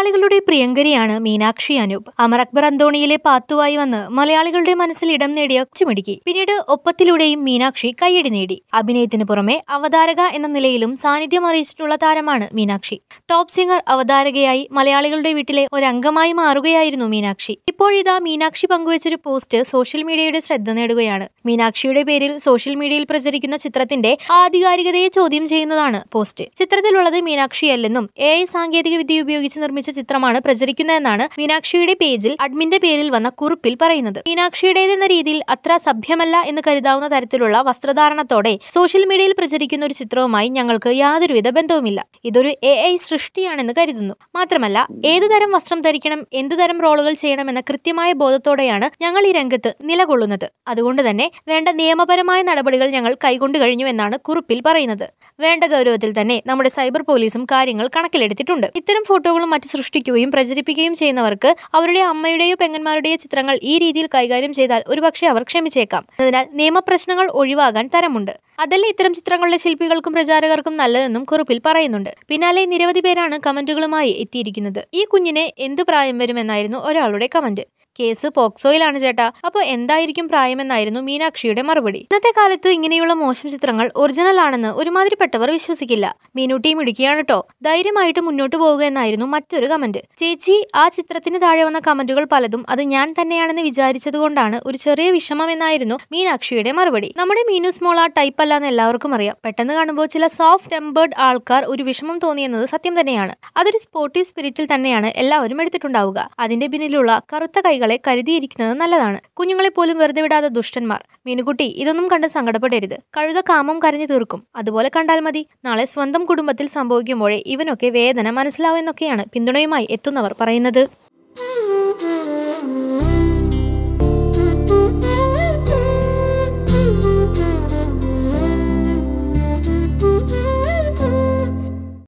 മലയാളികളുടെ പ്രിയങ്കരിയാണ് മീനാക്ഷി അനൂപ് അമർ അക്ബർ അന്തോണിയിലെ പാത്തുവായി വന്ന് മലയാളികളുടെ മനസ്സിൽ ഇടം നേടിയ ചുമിടുക്കി പിന്നീട് ഒപ്പത്തിലൂടെയും മീനാക്ഷി കയ്യടി നേടി അഭിനയത്തിന് പുറമെ അവതാരക എന്ന നിലയിലും സാന്നിധ്യം അറിയിച്ചിട്ടുള്ള താരമാണ് മീനാക്ഷി ടോപ്പ് സിംഗർ അവതാരകയായി മലയാളികളുടെ വീട്ടിലെ ഒരംഗമായി മാറുകയായിരുന്നു മീനാക്ഷി ഇപ്പോഴിതാ മീനാക്ഷി പങ്കുവച്ചൊരു പോസ്റ്റ് സോഷ്യൽ മീഡിയയുടെ ശ്രദ്ധ നേടുകയാണ് മീനാക്ഷിയുടെ പേരിൽ സോഷ്യൽ മീഡിയയിൽ പ്രചരിക്കുന്ന ചിത്രത്തിന്റെ ആധികാരികതയെ ചോദ്യം ചെയ്യുന്നതാണ് പോസ്റ്റ് ചിത്രത്തിലുള്ളത് മീനാക്ഷിയല്ലെന്നും എ ഐ സാങ്കേതിക വിദ്യ ഉപയോഗിച്ച് നിർമ്മിച്ച ചിത്രമാണ് പ്രചരിക്കുന്നതെന്നാണ് മീനാക്ഷിയുടെ പേജിൽ അഡ്മിന്റെ പേരിൽ വന്ന കുറിപ്പിൽ പറയുന്നത് മീനാക്ഷിയുടേതെന്ന രീതിയിൽ അത്ര സഭ്യമല്ല എന്ന് കരുതാവുന്ന തരത്തിലുള്ള വസ്ത്രധാരണത്തോടെ സോഷ്യൽ മീഡിയയിൽ പ്രചരിക്കുന്ന ഒരു ചിത്രവുമായി ഞങ്ങൾക്ക് യാതൊരുവിധ ബന്ധവുമില്ല ഇതൊരു എ ഐ സൃഷ്ടിയാണെന്ന് കരുതുന്നു മാത്രമല്ല ഏത് തരം വസ്ത്രം ധരിക്കണം എന്ത് തരം റോളുകൾ ചെയ്യണമെന്ന കൃത്യമായ ബോധത്തോടെയാണ് ഞങ്ങൾ ഈ രംഗത്ത് നിലകൊള്ളുന്നത് അതുകൊണ്ട് തന്നെ വേണ്ട നിയമപരമായ നടപടികൾ ഞങ്ങൾ കൈകൊണ്ടു കഴിഞ്ഞു എന്നാണ് കുറിപ്പിൽ പറയുന്നത് വേണ്ട ഗൗരവത്തിൽ തന്നെ നമ്മുടെ സൈബർ പോലീസും കാര്യങ്ങൾ കണക്കിലെടുത്തിട്ടുണ്ട് ഇത്തരം ഫോട്ടോകളും മറ്റ് സൃഷ്ടിക്കുകയും പ്രചരിപ്പിക്കുകയും ചെയ്യുന്നവർക്ക് അവരുടെ അമ്മയുടെയോ പെങ്ങന്മാരുടെയോ ചിത്രങ്ങൾ ഈ രീതിയിൽ കൈകാര്യം ചെയ്താൽ ഒരുപക്ഷെ അവർ ക്ഷമിച്ചേക്കാം അതിനാൽ നിയമപ്രശ്നങ്ങൾ ഒഴിവാകാൻ തരമുണ്ട് അതല്ല ഇത്തരം ചിത്രങ്ങളുടെ ശില്പികൾക്കും പ്രചാരകർക്കും നല്ലതെന്നും കുറിപ്പിൽ പറയുന്നുണ്ട് പിന്നാലെ നിരവധി പേരാണ് കമന്റുകളുമായി എത്തിയിരിക്കുന്നത് ഈ കുഞ്ഞിന് എന്ത് പ്രായം വരുമെന്നായിരുന്നു ഒരാളുടെ കമന്റ് കേസ് പോക്സോയിലാണ് ചേട്ടാ അപ്പോൾ എന്തായിരിക്കും പ്രായമെന്നായിരുന്നു മീനാക്ഷിയുടെ മറുപടി ഇന്നത്തെ കാലത്ത് ഇങ്ങനെയുള്ള മോശം ചിത്രങ്ങൾ ഒറിജിനൽ ആണെന്ന് ഒരുമാതിരിപ്പെട്ടവർ വിശ്വസിക്കില്ല മീനുട്ടി മിടുക്കിയാണ് കേട്ടോ ധൈര്യമായിട്ട് മുന്നോട്ട് പോവുക എന്നായിരുന്നു മറ്റൊരു കമന്റ് ചേച്ചി ആ ചിത്രത്തിന് താഴെ വന്ന കമന്റുകൾ പലതും അത് ഞാൻ തന്നെയാണെന്ന് വിചാരിച്ചതുകൊണ്ടാണ് ഒരു ചെറിയ വിഷമം എന്നായിരുന്നു മീനാക്ഷിയുടെ മറുപടി നമ്മുടെ മീനൂസ് മോൾ ആ ടൈപ്പ് അല്ലാന്ന് എല്ലാവർക്കും അറിയാം പെട്ടെന്ന് കാണുമ്പോൾ ചില സോഫ്റ്റ് ടെമ്പേർഡ് ആൾക്കാർ ഒരു വിഷമം തോന്നിയെന്നത് സത്യം തന്നെയാണ് അതൊരു സ്പോർട്ടീവ് സ്പിരിറ്റിൽ തന്നെയാണ് എല്ലാവരും എടുത്തിട്ടുണ്ടാവുക അതിന്റെ പിന്നിലുള്ള കറുത്ത കൈകളെ കരുതിയിരിക്കുന്നത് നല്ലതാണ് കുഞ്ഞുങ്ങളെ പോലും വെറുതെ വിടാതെ ദുഷ്ടന്മാർ മീനുകുട്ടി ഇതൊന്നും കണ്ട് സങ്കടപ്പെടരുത് കഴുത കാമം കരഞ്ഞു തീർക്കും അതുപോലെ കണ്ടാൽ മതി നാളെ സ്വന്തം കുടുംബത്തിൽ സംഭവിക്കുമ്പോഴേ ഇവനൊക്കെ വേദന മനസ്സിലാവുമെന്നൊക്കെയാണ് പിന്തുണയുമായി എത്തുന്നവർ പറയുന്നത്